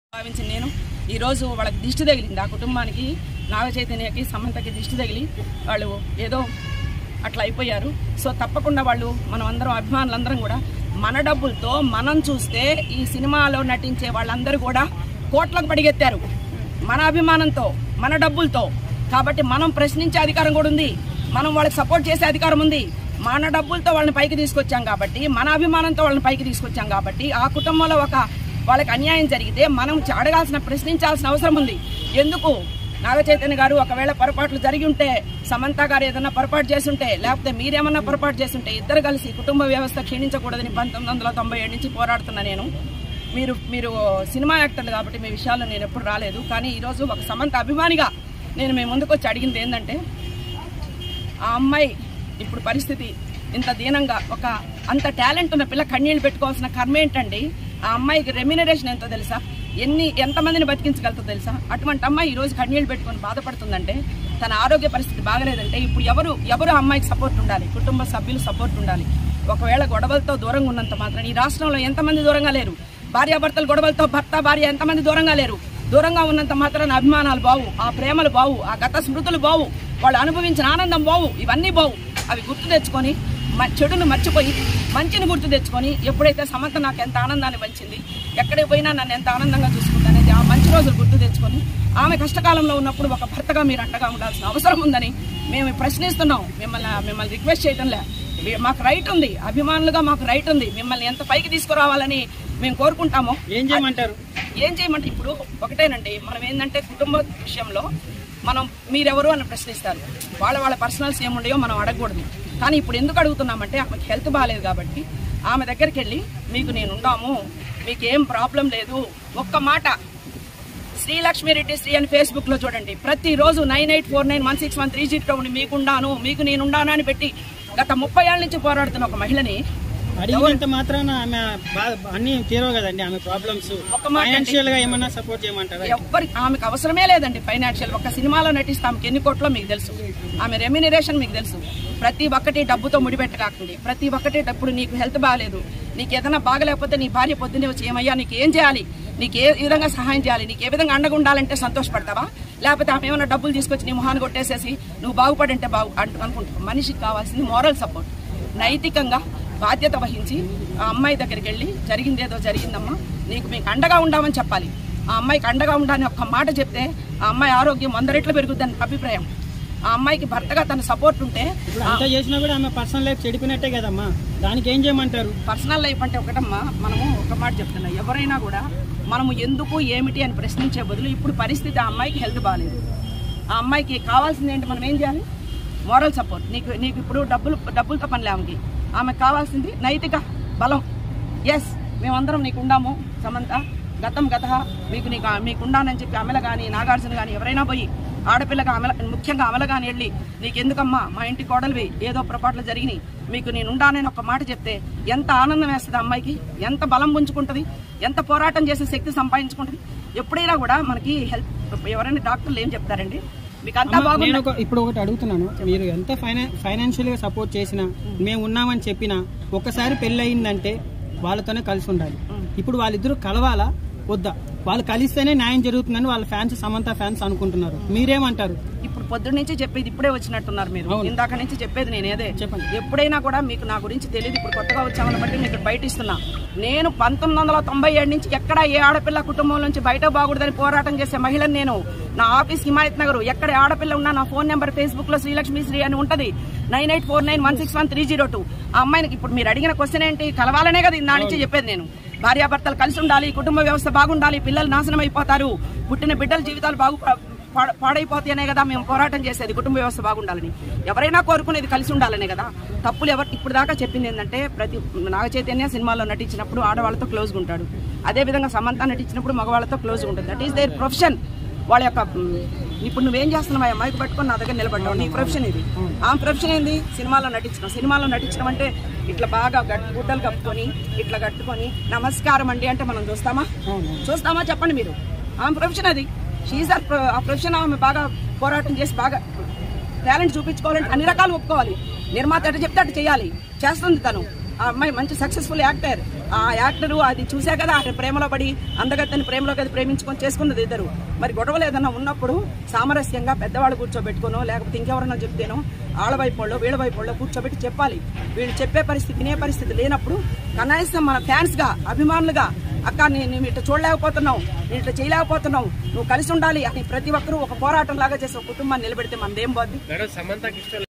భావించిన నేను ఈరోజు వాళ్ళకి దిష్టి తగిలింది ఆ కుటుంబానికి నాగ చైతన్యకి సమంతకి దిష్టి తగిలి వాళ్ళు ఏదో అట్లా అయిపోయారు సో తప్పకుండా వాళ్ళు మనం అందరం అభిమానులందరం కూడా మన డబ్బులతో మనం చూస్తే ఈ సినిమాలో నటించే వాళ్ళందరూ కూడా కోట్లకు పడిగెత్తారు మన అభిమానంతో మన డబ్బులతో కాబట్టి మనం ప్రశ్నించే అధికారం కూడా ఉంది మనం వాళ్ళకి సపోర్ట్ చేసే అధికారం ఉంది మన డబ్బులతో వాళ్ళని పైకి తీసుకొచ్చాం కాబట్టి మన అభిమానంతో వాళ్ళని పైకి తీసుకొచ్చాం కాబట్టి ఆ కుటుంబంలో ఒక వాళ్ళకి అన్యాయం జరిగితే మనం అడగాల్సిన ప్రశ్నించాల్సిన అవసరం ఉంది ఎందుకు నాగ చైతన్య గారు ఒకవేళ పొరపాట్లు జరిగి ఉంటే సమంత గారు ఏదైనా పొరపాటు చేస్తుంటే లేకపోతే మీరేమన్నా పొరపాటు చేస్తుంటే ఇద్దరు కలిసి కుటుంబ వ్యవస్థ క్షీణించకూడదని పంతొమ్మిది వందల తొంభై ఏడు నుంచి పోరాడుతున్నా నేను మీరు మీరు సినిమా యాక్టర్లు కాబట్టి మీ విషయాల్లో నేను ఎప్పుడు రాలేదు కానీ ఈరోజు ఒక సమంత అభిమానిగా నేను మీ ముందుకు వచ్చి అడిగింది ఏంటంటే ఆ అమ్మాయి ఇప్పుడు పరిస్థితి ఇంత దీనంగా ఒక అంత టాలెంట్ ఉన్న పిల్ల కన్నీళ్ళు పెట్టుకోవాల్సిన కర్మ ఏంటండి ఆ అమ్మాయికి రెమ్యునరేషన్ ఎంతో తెలుసా ఎన్ని ఎంతమందిని బతికించగలుగుతుందో తెలుసా అటువంటి అమ్మాయి ఈ రోజు కన్నీళ్ళు పెట్టుకొని బాధపడుతుందంటే తన ఆరోగ్య పరిస్థితి బాగలేదంటే ఇప్పుడు ఎవరు ఎవరు ఆ అమ్మాయికి సపోర్ట్ ఉండాలి కుటుంబ సభ్యులు సపోర్ట్ ఉండాలి ఒకవేళ గొడవలతో దూరంగా ఉన్నంత మాత్రం ఈ రాష్ట్రంలో ఎంతమంది దూరంగా లేరు భార్యాభర్తలు గొడవలతో భర్త భార్య ఎంతమంది దూరంగా లేరు దూరంగా ఉన్నంత మాత్రాన అభిమానాలు బావు ఆ ప్రేమలు బావు ఆ గత స్మృతులు బావు వాళ్ళు అనుభవించిన ఆనందం బావు ఇవన్నీ బావు అవి గుర్తు తెచ్చుకొని మ- చెడును మర్చిపోయి మంచిని గుర్తు తెచ్చుకొని ఎప్పుడైతే సమంత నాకు ఎంత ఆనందాన్ని పంచింది ఎక్కడికి పోయినా నన్ను ఎంత ఆనందంగా చూసుకుందనేది ఆ మంచి రోజులు గుర్తు తెచ్చుకొని ఆమె కష్టకాలంలో ఉన్నప్పుడు ఒక భర్తగా మీరు అండగా ఉండాల్సిన అవసరం ఉందని మేము ప్రశ్నిస్తున్నాం మిమ్మల్ని మిమ్మల్ని రిక్వెస్ట్ చేయడంలే మీ- మాకు రైట్ ఉంది అభిమానులుగా మాకు రైట్ ఉంది మిమ్మల్ని ఎంత పైకి తీసుకురావాలని మేము కోరుకుంటామో ఏం చేయమంటారు ఏం చేయమంటే ఇప్పుడు ఒకటేనండి మనం ఏంటంటే కుటుంబ విషయంలో మనం మీరెవరు అని ప్రశ్నిస్తారు వాళ్ళ వాళ్ళ పర్సనల్స్ ఏముండయో మనం అడగకూడదు కానీ ఇప్పుడు ఎందుకు అడుగుతున్నామంటే ఆమెకి హెల్త్ బాగాలేదు కాబట్టి ఆమె దగ్గరికి వెళ్ళి మీకు నేను ఉండాము మీకు ఏం ప్రాబ్లం లేదు ఒక్క మాట శ్రీలక్ష్మి రెడ్డి శ్రీ అని ఫేస్బుక్ లో చూడండి ప్రతిరోజు nine eight four nine one six one three zero మీకుండాను మీకు నేనుండాను అని పెట్టి గత ముప్పై ఏళ్ళ నుంచి పోరాడుతున్న ఒక మహిళని అడిగినంత మాత్రాన ఆమె బా- అన్ని తీరవు కదండి ఆమె ప్రాబ్లమ్స్ ఒక్క మాట ఫైనాన్షియల్ గా ఏమన్నా సపోర్ట్ చేయమంటారా ఎవ్వరి ఆమెకు అవసరమే లేదండి ఫైనాన్షియల్ ఒక సినిమాలో నటిస్తే ఆమెకి ఎన్ని కోట్లో మీకు తెలుసు ఆమె రెమ్యునరేషన్ మీకు తెలుసు ప్రతి ఒక్కటి డబ్బుతో ముడిపెట్టకాకండి ప్రతి ఒక్కటి ఇప్పుడు నీకు హెల్త్ బాగాలేదు నీకు ఏదైనా బాగలేకపోతే నీ భార్య పొద్దున్నే వచ్చి ఏమయ్యా నీకు ఏం చేయాలి నీకు ఏ విధంగా సహాయం చేయాలి నీకు ఏ విధంగా అండగా ఉండాలంటే సంతోషపడతావా లేకపోతే ఆమె ఏమైనా డబ్బులు తీసుకొచ్చి నీ మొహాన్ని కొట్టేసేసి నువ్వు బాగుపడంటే బాగు అంటు అనుకుంటావు మనిషికి కావాల్సింది మోరల్ సపోర్ట్ నైతికంగా బాధ్యత వహించి ఆ అమ్మాయి దగ్గరికి వెళ్ళి జరిగింది ఏదో జరిగిందమ్మా నీకు మీకు అండగా ఉండామని చెప్పాలి ఆ అమ్మాయికి అండగా ఉండాలని ఒక్క మాట చెప్తే ఆ అమ్మాయి ఆరోగ్యం వంద రెట్లు పెరుగుద్దని అభిప్రాయం ఆ అమ్మాయికి భర్తగా తన సపోర్ట్ ఉంటే ఇప్పుడు అంతా చేసినా కూడా ఆమె పర్సనల్ లైఫ్ చెడిపోయినట్టే కదమ్మా దానికి ఏం చేయమంటారు పర్సనల్ లైఫ్ అంటే ఒకటమ్మా మనము ఒక మాట చెప్తున్నా ఎవరైనా కూడా మనము ఎందుకు ఏమిటి అని ప్రశ్నించే బదులు ఇప్పుడు పరిస్థితి ఆ అమ్మాయికి హెల్త్ బాగాలేదు ఆ అమ్మాయికి కావాల్సింది ఏంటి మనం ఏం చేయాలి మోరల్ సపోర్ట్ నీకు నీకు ఇప్పుడు డబ్బులు డబ్బులతో పనిలే ఆమెకి ఆమెకు కావాల్సింది నైతిక బలం ఎస్ మేమందరం నీకు ఉండాము సమంత గతం గత మీకు నీకు మీకు ఉండానని చెప్పి అమల కానీ నాగార్జున కానీ ఎవరైనా పోయి ఆడపిల్లగా అమల ముఖ్యంగా అమల కానీ వెళ్ళి నీకు ఎందుకమ్మా మా ఇంటి కోడలివి ఏదో పొరపాట్లు జరిగినాయి మీకు నేను ఉండానని ఒక మాట చెప్తే ఎంత ఆనందం వేస్తుంది ఆ అమ్మాయికి ఎంత బలం పుంజుకుంటుంది ఎంత పోరాటం చేసే శక్తి సంపాదించుకుంటుంది ఎప్పుడైనా కూడా మనకి హెల్ప్ ఎవరైనా డాక్టర్లు ఏం చెప్తారండి మీకు అంతా అమ్మ, బాగుంది నేను ఒక ఇప్పుడు ఒకటి అడుగుతున్నాను మీరు ఎంత ఫైనా ఫైనాన్షియల్ గా సపోర్ట్ చేసినా మేము ఉన్నామని చెప్పినా ఒక్కసారి పెళ్లి అయిందంటే వాళ్ళతోనే కలిసి ఉండాలి ఇప్పుడు వాళ్ళిద్దరూ కలవాలా వద్దా వాళ్ళు కలిస్తేనే న్యాయం జరుగుతుందని వాళ్ళ ఫ్యాన్స్ సమంత ఫ్యాన్స్ అనుకుంటున్నారు మీరేమంటారు ఇప్పుడు పొద్దున్న నుంచి చెప్పేది ఇప్పుడే వచ్చినట్టున్నారు మీరు అవును. ఇందాక నుంచి చెప్పేది నేనేదే చెప్పండి. ఎప్పుడైనా కూడా మీకు నా గురించి తెలియదు ఇప్పుడు కొత్తగా వచ్చామని బట్టి మీకు బయట ఇస్తున్నా నేను పంతొమ్మిది వందల తొంభై ఏడు నుంచి ఎక్కడ ఏ ఆడపిల్ల కుటుంబం నుంచి బయట బాగుడదని పోరాటం చేసే మహిళని నేను నా ఆఫీస్ హిమాయత్ నగర్ ఎక్కడ ఏ ఆడపిల్ల ఉన్నా నా ఫోన్ నెంబర్ ఫేస్బుక్ లో శ్రీలక్ష్మి శ్రీ అని ఉంటది nine eight four nine one six one three zero two ఆ అమ్మాయికి ఇప్పుడు మీరు అడిగిన క్వశ్చన్ ఏంటి కలవాలనే కదా ఇందా నుంచి చెప్పేది నేను భార్యాభర్తలు కలిసి ఉండాలి కుటుంబ వ్యవస్థ బాగుండాలి పిల్లలు నాశనం అయిపోతారు పుట్టిన బిడ్డల జీవితాలు బాగు పాడ- పాడైపోతాయనే కదా మేము పోరాటం చేసేది కుటుంబ వ్యవస్థ బాగుండాలని ఎవరైనా కోరుకునేది కలిసి ఉండాలనే కదా తప్పులు ఎవరు ఇప్పుడు దాకా చెప్పింది ఏంటంటే ప్రతి నాగ చైతన్య సినిమాలో నటించినప్పుడు ఆడవాళ్ళతో క్లోజ్గా ఉంటాడు అదే విధంగా సమంత నటించినప్పుడు మగవాళ్ళతో క్లోజ్గా ఉంటుంది దట్ ఈస్ దేర్ ప్రొఫెషన్ వాళ్ళ యొక్క మ్, ఇప్పుడు నువ్వేం చేస్తున్నావు ఆ మైక్ పట్టుకొని నా దగ్గర నిలబడ్డావు నీ ప్రొఫెషన్ ఇది ఆ ప్రొఫెషన్ ఏంది సినిమాలో నటించడం సినిమాలో నటించడం అంటే ఇట్లా బాగా గట్- గుడ్డలు కప్పుకొని ఇట్లా కట్టుకొని నమస్కారం అండి అంటే మనం చూస్తామా చూస్తామా చెప్పండి మీరు ఆమె ప్రొఫెషన్ అది షీజ్ ఆర్ ఆ ప్రొఫెషన్ ఆమె బాగా పోరాటం చేసి బాగా టాలెంట్ చూపించుకోవాలంటే అన్ని రకాలు ఒప్పుకోవాలి నిర్మాత ఎట చెప్తే అటు చేయాలి చేస్తుంది తను ఆ అమ్మాయి మంచి సక్సెస్ఫుల్ యాక్టర్ ఆ యాక్టర్ అది చూసా కదా అక్కడ ప్రేమలో పడి అందగత్తని ప్రేమలో కదా ప్రేమించుకొని చేసుకున్నది ఇద్దరు మరి గొడవలు ఏదన్నా ఉన్నప్పుడు సామరస్యంగా పెద్దవాళ్ళు కూర్చోబెట్టుకోనో లేకపోతే ఇంకెవరన్నా చెప్తేనో ఆళ్ళ వైపు వాళ్ళు వీళ్ళ వైపు వాళ్ళు కూర్చోబెట్టి చెప్పాలి వీళ్ళు చెప్పే పరిస్థితి వినే పరిస్థితి లేనప్పుడు కనీసం మన ఫ్యాన్స్ గా అభిమానులుగా అక్క నీ- నువ్వు ఇట్లా చూడలేకపోతున్నావు నేను ఇట్లా చేయలేకపోతున్నావు నువ్వు కలిసి ఉండాలి అని ప్రతి ఒక్కరూ ఒక పోరాటం లాగా చేసి ఒక కుటుంబాన్ని నిలబెడితే మనదేం పోద్ది మేడం సమంతకి ఇష్టం